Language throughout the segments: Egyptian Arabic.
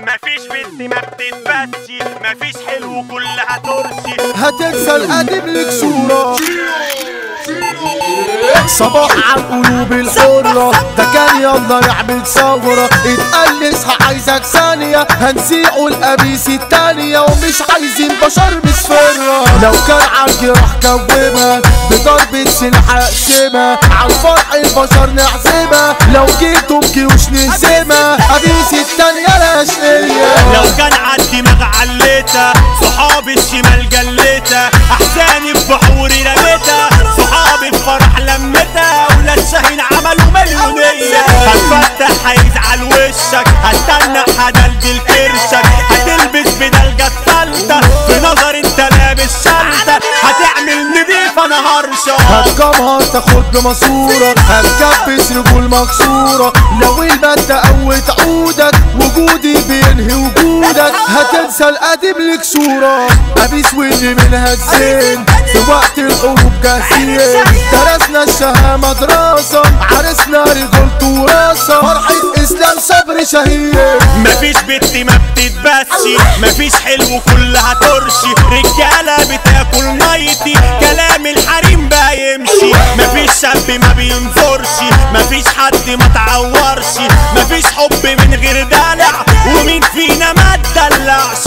مفيش بنت ما بتتبسي مفيش حلو كلها ترسي هتنسى القديم لك صورة صباح على القلوب الحرة ده كان يلا يعمل ثورة اتقلسها عايزك ثانية هنسيقوا القميص التانية ومش عايزين بشر مسفرة لو كان عندي راح كومها بضربة سلاح اقسمها عالفرح البشر نعزمها لو جيتوا بجيوش نهزمها قميص التانية لا شقية لو كان عالدماغ عليتها صحابي الشمال جليتها احزاني في بحوري رميتها صحابي في فرح لمتها ولاد شاهين عملوا مليونية هتفتح هيزعل وشك هستنى هدلدل كرشك هتلبس بدلجة التالتة في نظر انت لابس شنطة هتعمل نضيف انا هرشة هتجمهر تاخد بماسورة هتكبس رجول مكسورة لو المادة قوت عودك وجودي بينهي وجودك هتنسى القديم لك صورة قميص واللي منها الزين في وقت الحروب جاهزين درسنا الشهامة دراسة عرسنا رجولته وراسة فرحة اسلام صبر شهير مفيش بنت ما بتتبسي مفيش حلو كلها ترشي رجالة بتاكل ميتي كلام الحريم بقى يمشي مفيش شاب ما بينفرش مفيش حد ما تعورش مفيش حب من غير دلع ومين فينا ما تدلعش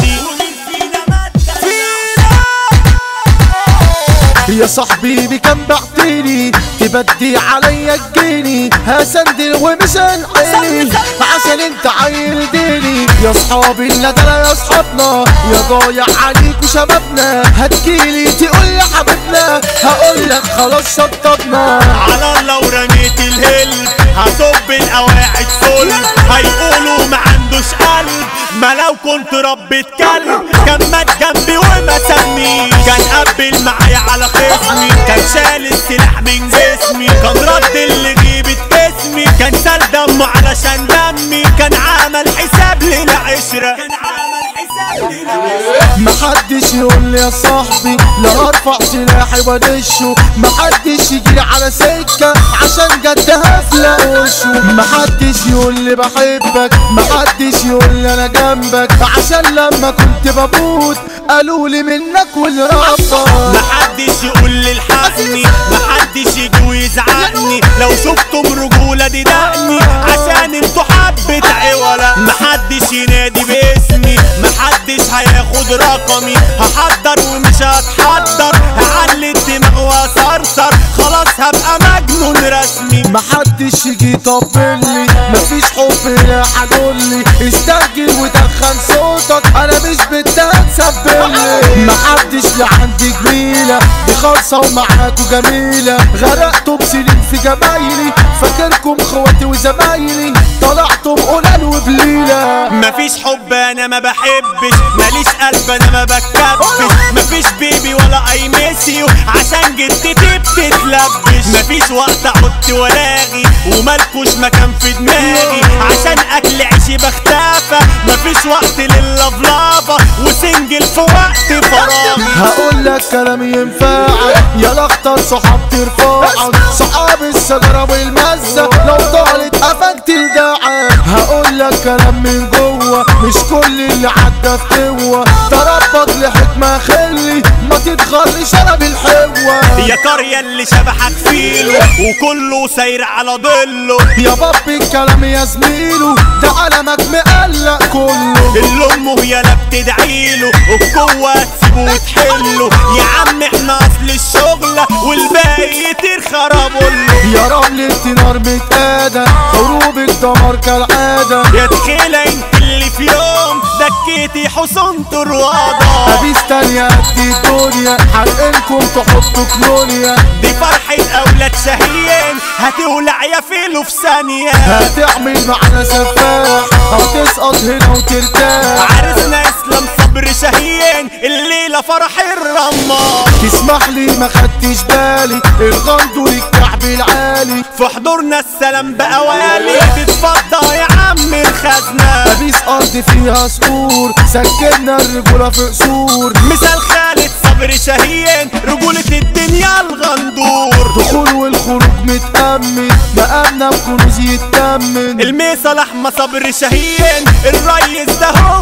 يا صاحبي بكم بعتيني تبدي عليا الجيني هسندل ومش هنعيني عشان انت عيل ديني يا صحابي الندلة يا صحابنا يا ضايع عليك وشبابنا هتجيلي تقول يا حبيبنا هقول لك خلاص شطبنا على الله ورميت الهل هصب القواعد فل هيقولوا ما عندوش قلب ما لو كنت ربة كلب كان مات جنبي وما سميش كان قبل معايا على خصمي كان شال السلاح من جسمي كان رد اللي غيبت اسمي كان سال دمه علشان دمي كان عمل حساب للعشرة كان عمل حساب للعشرة محدش يقول لي يا صاحبي لا ارفع سلاحي وادشه محدش يجيلي على سكة عشان جد هفلق وشه محدش يقول لي بحبك محدش يقول لي انا جنبك عشان لما كنت بموت قالوا لي منك والرفض محدش يقول لي الحقني محدش يجي ويزعقني لو شفتم رجولة دي دقني عشان انتوا حبة عولا محدش ينادي باسمي محدش هياخد رقمي هحضر ومش هتحضر هعلي الدماغ واصرصر خلاص هبقى مجنون رسمي محدش يجي يطبلي مفيش حب لا حدولي استرجل ودخن صوتك انا مش بدها تسبلي محدش لا عندي جميلة دي خالصة ومعاكوا جميلة غرقتم سنين في جمايلي فاكركم خواتي وزمايلي طلعتم قلال وبليلة مفيش حب انا ما بحبش ماليش قلب انا ما بكبش مفيش بيبي ولا اي ميسيو عشان جدتي بتتلبش مفيش وقت احط ولاغي ومالكوش مكان في دماغي عشان اكل عيشي بختافى مفيش وقت لللفلافة وسنجل في وقت فراغي هقول لك كلام ينفعك يلا اختار صحاب ترفعك صحاب الشجرة والمزة لو طالت قفاك تلدعك هقول لك كلام من جوه مش كل اللي عدى في قوة تربط لحكمة خلي ما تتغرش انا بالحوة يا قرية اللي شبحك فيله وكله ساير على ضله يا باب الكلام يا زميله ده علمك مقلق كله اللي امه يالا بتدعيله القوة تسيبه وتحله يا عم احنا اصل الشغلة والباقي يطير خرابله يا رملة نار متقادة حروب الدمار كالعادة يا تخيلة انت اللي في يوم دكيتي حصن طروادة أبيس تانية قد الدنيا حرقنكم تحطوا كلونيا دي فرحة اولاد شهيين هتولع يا فيلو في ثانية هتعمل معانا سفاح أو تسقط هنا وترتاح عرسنا اسلام صبر شهيين الليلة فرح الرمار تسمح لي ما خدتش بالي الغندور الكعب العالي في حضورنا السلام بأوالي تتفضى يا عم الخزنة أبيس أرض فيها صخور سكننا الرجولة في قصور مثال خالد صبر شهيين رجولة الدنيا الغندور دخول والخروج متأمن مقامنا بكنوز يتأمن الميصة لحمة صبر شهيين الريس ده هو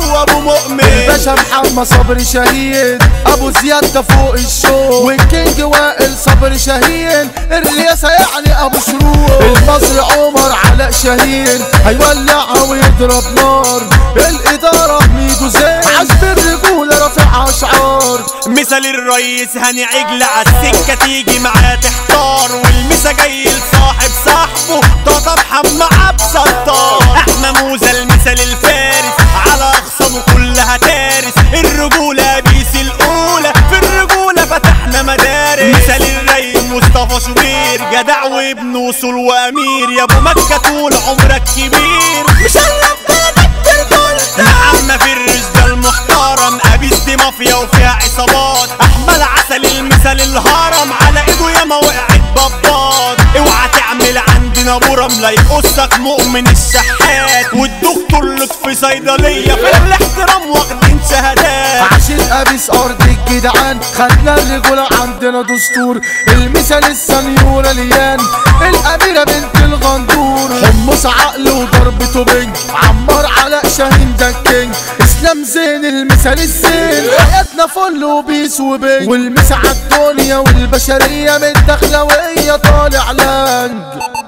الباشا محمد صبري شهيد ابو زياد ده فوق الشو والكينج وائل صبري شاهين الرئاسة يعني ابو شروق المصري عمر علاء شاهين هيولعها ويضرب نار الادارة ميدو زين عزب الرجولة رافع اشعار مثل الريس هاني عجل عالسكة تيجي معاه تحتار والمسا جاي لصاحب صاحبه طاطا محمد عبد ستار احنا موزة المثل الفارس على اخصامه كلها تارس الرجولة بيس الاولى في الرجولة فتحنا مدارس مثل الريس مصطفى شوبير جدع وابن وصول وامير يا ابو مكة طول عمرك كبير مشرف بلدك برجولتك عم فرش ده المحترم ابيس دي مافيا وفيها عصابات احمد عسل المثل الهرم على ايده ياما وقعت بباط اوعى تعمل عندنا برم لا يقصك مؤمن الشحات والدكتور لطفي صيدليه في الاحترام واخدين شهادات عشان ابيس ارض الجدعان خدنا الرجولة عندنا دستور المثال السنيورة ليان الاميرة بنت الغندور حمص عقل وضربته بنج عمار علاء شاهين ده الكينج اسلام زين المثال الزين حياتنا فل وبيس وبنج والمسا عالدنيا والبشرية من دخلوية طالع لانج